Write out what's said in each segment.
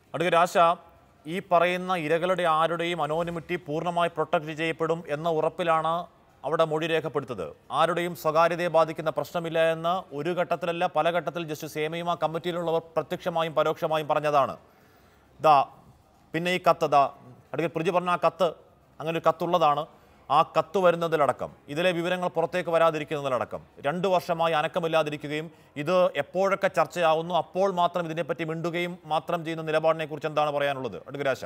അടുത്ത രാശ ഈ പറയുന്ന ഇരകളുടെ ആരുടെയും അനോണിമിറ്റി പൂർണ്ണമായി പ്രൊട്ടക്റ്റ് ചെയ്യപ്പെടും എന്ന ഉറപ്പിലാണ് അവിടെ മൊഴി രേഖപ്പെടുത്തത് ആരുടെയും സ്വകാര്യതയെ ബാധിക്കുന്ന പ്രശ്നമില്ല എന്ന് ഒരു ഘട്ടത്തിലല്ല പല ഘട്ടത്തിൽ ജസ്റ്റിസ് ഹേമയും ആ കമ്മിറ്റിയിലുള്ളവർ പ്രത്യക്ഷമായും പരോക്ഷമായും പറഞ്ഞതാണ് ദാ പിന്നെ ഈ കത്ത് ദാ അടുക്കൽ പ്രിജി പറഞ്ഞ ആ കത്ത് അങ്ങനെ ഒരു കത്തുള്ളതാണ് ആ കത്ത് വരുന്നതിലടക്കം ഇതിലെ വിവരങ്ങൾ പുറത്തേക്ക് വരാതിരിക്കുന്നതിലടക്കം രണ്ട് വർഷമായി അനക്കമില്ലാതിരിക്കുകയും ഇത് എപ്പോഴൊക്കെ ചർച്ചയാവുന്നു അപ്പോൾ മാത്രം ഇതിനെപ്പറ്റി മിണ്ടുകയും മാത്രം ചെയ്യുന്ന നിലപാടിനെ കുറിച്ച് എന്താണ് പറയാനുള്ളത് അടുക്കരാശ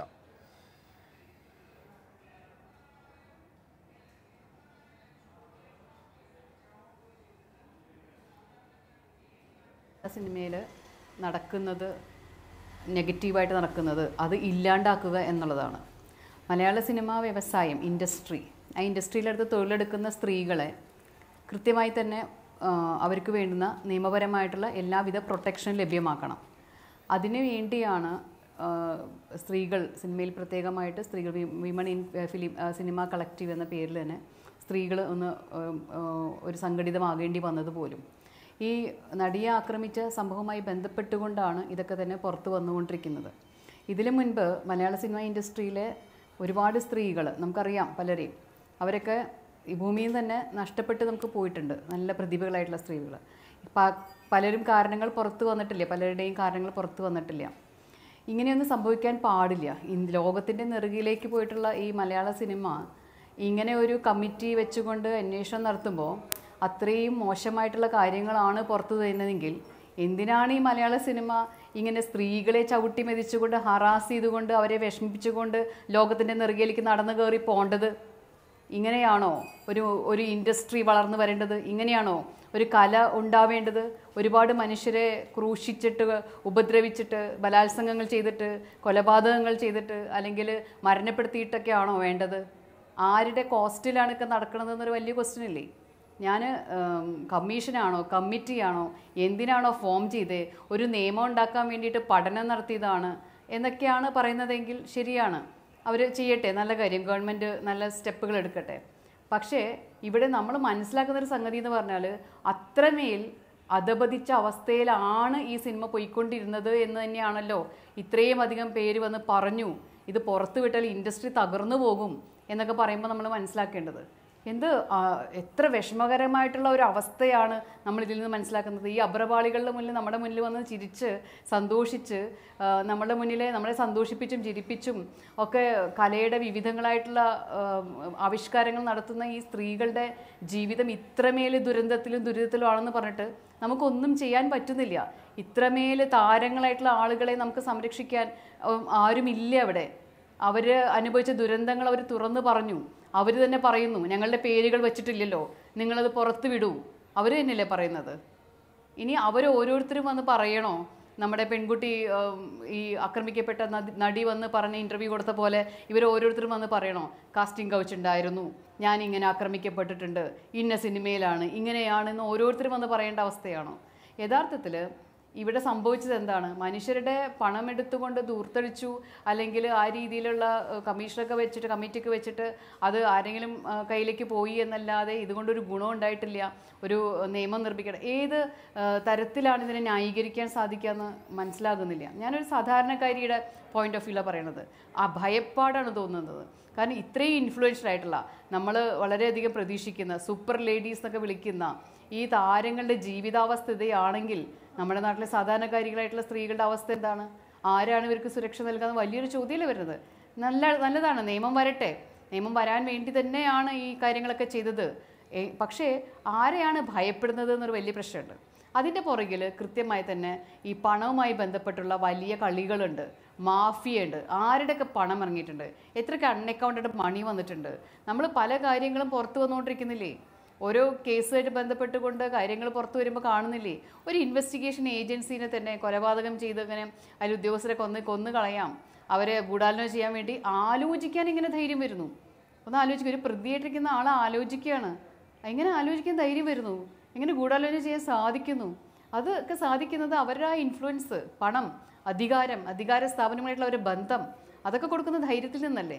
സിനിമയിൽ നടക്കുന്നത് നെഗറ്റീവായിട്ട് നടക്കുന്നത് അത് ഇല്ലാണ്ടാക്കുക എന്നുള്ളതാണ് മലയാള സിനിമാ വ്യവസായം ഇൻഡസ്ട്രി ആ ഇൻഡസ്ട്രിയിലെടുത്ത് തൊഴിലെടുക്കുന്ന സ്ത്രീകളെ കൃത്യമായി തന്നെ ആ, അവർക്ക് വേണ്ടുന്ന നിയമപരമായിട്ടുള്ള എല്ലാവിധ പ്രൊട്ടക്ഷൻ ലഭ്യമാക്കണം അതിനു വേണ്ടിയാണ് ആ, സ്ത്രീകൾ സിനിമയിൽ പ്രത്യേകമായിട്ട് സ്ത്രീകൾ വിമൺ ഇൻ ഫിലിം സിനിമ കളക്റ്റീവ് എന്ന പേരിൽ തന്നെ സ്ത്രീകൾ ഒന്ന് ഉം, ഉം, ഒരു സംഘടിതമാകേണ്ടി വന്നത് പോലും ഈ നടിയെ ആക്രമിച്ച സംഭവവുമായി ബന്ധപ്പെട്ടുകൊണ്ടാണ് ഇതൊക്കെ തന്നെ പുറത്തു വന്നുകൊണ്ടിരിക്കുന്നത് ഇതിനു മുൻപ് മലയാള സിനിമ ഇൻഡസ്ട്രിയിലെ ഒരുപാട് സ്ത്രീകൾ നമുക്കറിയാം പലരെയും അവരൊക്കെ ഈ ഭൂമിയിൽ നിന്ന് തന്നെ നഷ്ടപ്പെട്ട് നമുക്ക് പോയിട്ടുണ്ട് നല്ല പ്രതിഭകളായിട്ടുള്ള സ്ത്രീകൾ പ- പലരും കാരണങ്ങൾ പുറത്തു വന്നിട്ടില്ല പലരുടെയും കാരണങ്ങൾ പുറത്തു വന്നിട്ടില്ല ഇങ്ങനെയൊന്നും സംഭവിക്കാൻ പാടില്ല ഇന്ന് ലോകത്തിൻ്റെ നെറുകിലേക്ക് പോയിട്ടുള്ള ഈ മലയാള സിനിമ ഇങ്ങനെ ഒരു കമ്മിറ്റി വെച്ചുകൊണ്ട് അന്വേഷണം നടത്തുമ്പോൾ അത്രയും മോശമായിട്ടുള്ള കാര്യങ്ങളാണ് പുറത്തു തരുന്നതെങ്കിൽ എന്തിനാണ് ഈ മലയാള സിനിമ ഇങ്ങനെ സ്ത്രീകളെ ചവിട്ടി മെതിച്ചുകൊണ്ട് ഹറാസ് ചെയ്തുകൊണ്ട് അവരെ വിഷമിപ്പിച്ചുകൊണ്ട് ലോകത്തിൻ്റെ നെറുകയിലേക്ക് നടന്നു കയറി പോകേണ്ടത് ഇങ്ങനെയാണോ ഒരു ഒരു ഇൻഡസ്ട്രി വളർന്നു വരേണ്ടത് ഇങ്ങനെയാണോ ഒരു കല ഉണ്ടാവേണ്ടത് ഒരുപാട് മനുഷ്യരെ ക്രൂശിച്ചിട്ട് ഉപദ്രവിച്ചിട്ട് ബലാത്സംഗങ്ങൾ ചെയ്തിട്ട് കൊലപാതകങ്ങൾ ചെയ്തിട്ട് അല്ലെങ്കിൽ മരണപ്പെടുത്തിയിട്ടൊക്കെ ആണോ വേണ്ടത് ആരുടെ കോസ്റ്റിലാണ് ഒക്കെ നടക്കണതെന്നൊരു വലിയ ക്വസ്റ്റ്യൻ ഇല്ലേ ഞാൻ കമ്മീഷനാണോ കമ്മിറ്റിയാണോ എന്തിനാണോ ഫോം ചെയ്തേ ഒരു നിയമം ഉണ്ടാക്കാൻ വേണ്ടിയിട്ട് പഠനം നടത്തിയതാണ് എന്നൊക്കെയാണ് പറയുന്നതെങ്കിൽ ശരിയാണ് അവർ ചെയ്യട്ടെ നല്ല കാര്യം ഗവൺമെൻറ് നല്ല സ്റ്റെപ്പുകൾ എടുക്കട്ടെ പക്ഷേ ഇവിടെ നമ്മൾ മനസ്സിലാക്കുന്ന ഒരു സംഗതി എന്ന് പറഞ്ഞാൽ അത്രമേൽ അധപതിച്ച അവസ്ഥയിലാണ് ഈ സിനിമ പോയിക്കൊണ്ടിരുന്നത് എന്ന് തന്നെയാണല്ലോ ഇത്രയും അധികം പേര് വന്ന് പറഞ്ഞു ഇത് പുറത്തു വിട്ടാൽ ഇൻഡസ്ട്രി തകർന്നു പോകും എന്നൊക്കെ പറയുമ്പോൾ നമ്മൾ മനസ്സിലാക്കേണ്ടത് എന്ത് ആ, എത്ര വിഷമകരമായിട്ടുള്ള ഒരു അവസ്ഥയാണ് നമ്മൾ ഇതിൽ നിന്ന് മനസ്സിലാക്കുന്നത് ഈ അഭ്രപാളികളുടെ മുന്നിൽ നമ്മുടെ മുന്നിൽ വന്ന് ചിരിച്ച് സന്തോഷിച്ച് ആ, നമ്മുടെ മുന്നിലെ നമ്മളെ സന്തോഷിപ്പിച്ചും ചിരിപ്പിച്ചും ഒക്കെ കലയുടെ വിവിധങ്ങളായിട്ടുള്ള ആ, ആവിഷ്കാരങ്ങൾ നടത്തുന്ന ഈ സ്ത്രീകളുടെ ജീവിതം ഇത്രമേൽ ദുരന്തത്തിലും ദുരിതത്തിലും ആണെന്ന് പറഞ്ഞിട്ട് നമുക്കൊന്നും ചെയ്യാൻ പറ്റുന്നില്ല ഇത്രമേൽ താരങ്ങളായിട്ടുള്ള ആളുകളെ നമുക്ക് സംരക്ഷിക്കാൻ ഉം, ആരുമില്ല അവിടെ അവർ അനുഭവിച്ച ദുരന്തങ്ങൾ അവർ തുറന്നു പറഞ്ഞു അവർ തന്നെ പറയുന്നു ഞങ്ങളുടെ പേരുകൾ വെച്ചിട്ടില്ലല്ലോ നിങ്ങളത് പുറത്ത് വിടൂ അവർ തന്നെയല്ലേ പറയുന്നത് ഇനി അവർ ഓരോരുത്തരും വന്ന് പറയണോ നമ്മുടെ പെൺകുട്ടി ഉം, ഈ ആക്രമിക്കപ്പെട്ട നദി- നടി വന്ന് പറഞ്ഞ ഇൻ്റർവ്യൂ കൊടുത്ത പോലെ ഇവർ ഓരോരുത്തരും വന്ന് പറയണോ കാസ്റ്റിംഗ് കൗച്ച് ഉണ്ടായിരുന്നു ഞാൻ ഇങ്ങനെ ആക്രമിക്കപ്പെട്ടിട്ടുണ്ട് ഇന്ന സിനിമയിലാണ് ഇങ്ങനെയാണെന്ന് ഓരോരുത്തരും വന്ന് പറയേണ്ട അവസ്ഥയാണോ യഥാർത്ഥത്തിൽ ഇവിടെ സംഭവിച്ചത് എന്താണ് മനുഷ്യരുടെ പണം എടുത്തുകൊണ്ട് ദൂർത്തടിച്ചു അല്ലെങ്കിൽ ആ രീതിയിലുള്ള ഏഹ്, കമ്മീഷനൊക്കെ വെച്ചിട്ട് കമ്മിറ്റിയൊക്കെ വെച്ചിട്ട് അത് ആരെങ്കിലും ഏഹ്, കയ്യിലേക്ക് പോയി എന്നല്ലാതെ ഇതുകൊണ്ടൊരു ഗുണം ഉണ്ടായിട്ടില്ല ഒരു നിയമം നിർമ്മിക്കണം ഏത് ഏഹ്, തരത്തിലാണ് ഇതിനെ ന്യായീകരിക്കാൻ സാധിക്കാന്ന് മനസ്സിലാകുന്നില്ല ഞാനൊരു സാധാരണക്കാരിയുടെ പോയിന്റ് ഓഫ് വ്യൂലാണ് പറയണത് ആ ഭയപ്പാടാണ് തോന്നുന്നത് കാരണം ഇത്രയും ഇൻഫ്ലുവൻഷ്യൽ ആയിട്ടുള്ള നമ്മൾ വളരെയധികം പ്രതീക്ഷിക്കുന്ന സൂപ്പർ ലേഡീസ് എന്നൊക്കെ വിളിക്കുന്ന ഈ താരങ്ങളുടെ ജീവിതാവസ്ഥ ഇതയാണെങ്കിൽ നമ്മുടെ നാട്ടിലെ സാധാരണക്കാരികളായിട്ടുള്ള സ്ത്രീകളുടെ അവസ്ഥ എന്താണ് ആരാണ് ഇവർക്ക് സുരക്ഷ നൽകാന്ന് വലിയൊരു ചോദ്യമല്ലേ വരുന്നത് നല്ല നല്ലതാണ് നിയമം വരട്ടെ നിയമം വരാൻ വേണ്ടി തന്നെയാണ് ഈ കാര്യങ്ങളൊക്കെ ചെയ്തത് ഏ, പക്ഷേ ആരെയാണ് ഭയപ്പെടുന്നത് എന്നൊരു വലിയ പ്രശ്നമുണ്ട് അതിൻ്റെ പുറകിൽ കൃത്യമായി തന്നെ ഈ പണവുമായി ബന്ധപ്പെട്ടുള്ള വലിയ കളികളുണ്ട് മാഫിയുണ്ട് ആരുടെയൊക്കെ പണം ഇറങ്ങിയിട്ടുണ്ട് എത്രയൊക്കെ അൺഅക്കൗണ്ടഡ് മണി വന്നിട്ടുണ്ട് നമ്മൾ പല കാര്യങ്ങളും പുറത്തു വന്നുകൊണ്ടിരിക്കുന്നില്ലേ ഓരോ കേസുമായിട്ട് ബന്ധപ്പെട്ടുകൊണ്ട് കാര്യങ്ങൾ പുറത്തു വരുമ്പോൾ കാണുന്നില്ലേ ഒരു ഇൻവെസ്റ്റിഗേഷൻ ഏജൻസീനെ തന്നെ കൊലപാതകം ചെയ്ത് ഇങ്ങനെ അതിൽ ഉദ്യോഗസ്ഥരെ കൊന്ന് കൊന്നു കളയാം അവരെ ഗൂഢാലോചന ചെയ്യാൻ വേണ്ടി ആലോചിക്കാൻ ഇങ്ങനെ ധൈര്യം വരുന്നു ഒന്ന് ആലോചിക്കുക ഒരു പ്രതിയായിട്ടിരിക്കുന്ന ആൾ ആലോചിക്കുകയാണ് എങ്ങനെ ആലോചിക്കാൻ ധൈര്യം വരുന്നു എങ്ങനെ ഗൂഢാലോചന ചെയ്യാൻ സാധിക്കുന്നു അതൊക്കെ സാധിക്കുന്നത് അവരുടെ ആ ഇൻഫ്ലുവൻസ് പണം അധികാരം അധികാര സ്ഥാപനങ്ങളായിട്ടുള്ള ഒരു ബന്ധം അതൊക്കെ കൊടുക്കുന്ന ധൈര്യത്തിൽ നിന്നല്ലേ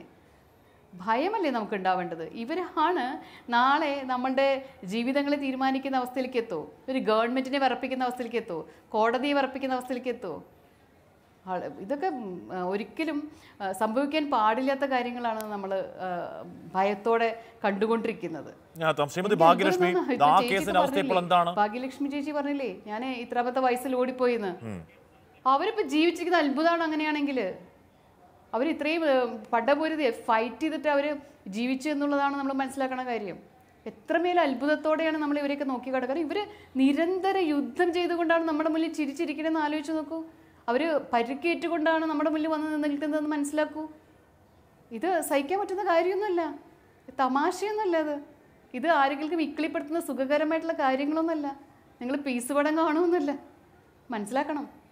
ഭയമല്ലേ നമുക്ക് ഉണ്ടാവേണ്ടത് ഇവരാണ് നാളെ നമ്മളുടെ ജീവിതങ്ങളെ തീരുമാനിക്കുന്ന അവസ്ഥയിലേക്ക് എത്തോ ഒരു ഗവൺമെൻറ്റിനെ വിറപ്പിക്കുന്ന അവസ്ഥയിലേക്ക് എത്തോ കോടതിയെ വിറപ്പിക്കുന്ന അവസ്ഥയിലേക്ക് എത്തോ ആള് ഇതൊക്കെ ഉം, ആ, ഒരിക്കലും ആ, സംഭവിക്കാൻ പാടില്ലാത്ത കാര്യങ്ങളാണ് നമ്മൾ ഭയത്തോടെ കണ്ടുകൊണ്ടിരിക്കുന്നത് ഞാൻ ത- ശ്രീമതി എനിക്ക് ഭാഗ്യലക്ഷ്മി അത്ഭുതം തോന്നുന്നു. ആ ഇപ്പൊ ചേച്ചിക്ക് കേസിന്റെ അവസ്ഥ ഇപ്പോൾ പറഞ്ഞില്ലേ? എന്താണ് ഭാഗ്യലക്ഷ്മി ചേച്ചി പറഞ്ഞില്ലേ ഞാൻ ഇത്രാമത്തെ വയസ്സിൽ ഓടിപ്പോയിന്ന് ഉം. അവരിപ്പോ ജീവിച്ചിരിക്കുന്ന അത്ഭുതമാണ് അങ്ങനെയാണെങ്കിൽ അവർ ഇത്രയും പടപൊരുതി ഫൈറ്റ് ചെയ്തിട്ട് അവർ ജീവിച്ചു എന്നുള്ളതാണ് നമ്മൾ മനസ്സിലാക്കണ കാര്യം എത്രമേൽ അത്ഭുതത്തോടെയാണ് നമ്മൾ ഇവരെയൊക്കെ നോക്കി കിടക്കുക കാരണം ഇവർ നിരന്തര യുദ്ധം ചെയ്തുകൊണ്ടാണ് നമ്മുടെ മുന്നിൽ ചിരിച്ചിരിക്കണമെന്ന് ആലോചിച്ച് നോക്കൂ അവർ പരിക്കേറ്റുകൊണ്ടാണ് നമ്മുടെ മുന്നിൽ വന്ന് നിൽക്കുന്നതെന്ന് മനസ്സിലാക്കൂ ഇത് സഹിക്കാൻ പറ്റുന്ന കാര്യമൊന്നുമല്ല തമാശയൊന്നുമല്ല അത് ഇത് ആരെങ്കിലും ഇക്കിളിപ്പെടുത്തുന്ന സുഖകരമായിട്ടുള്ള കാര്യങ്ങളൊന്നുമല്ല നിങ്ങൾ പീസ് പടം കാണുമെന്നല്ല മനസ്സിലാക്കണം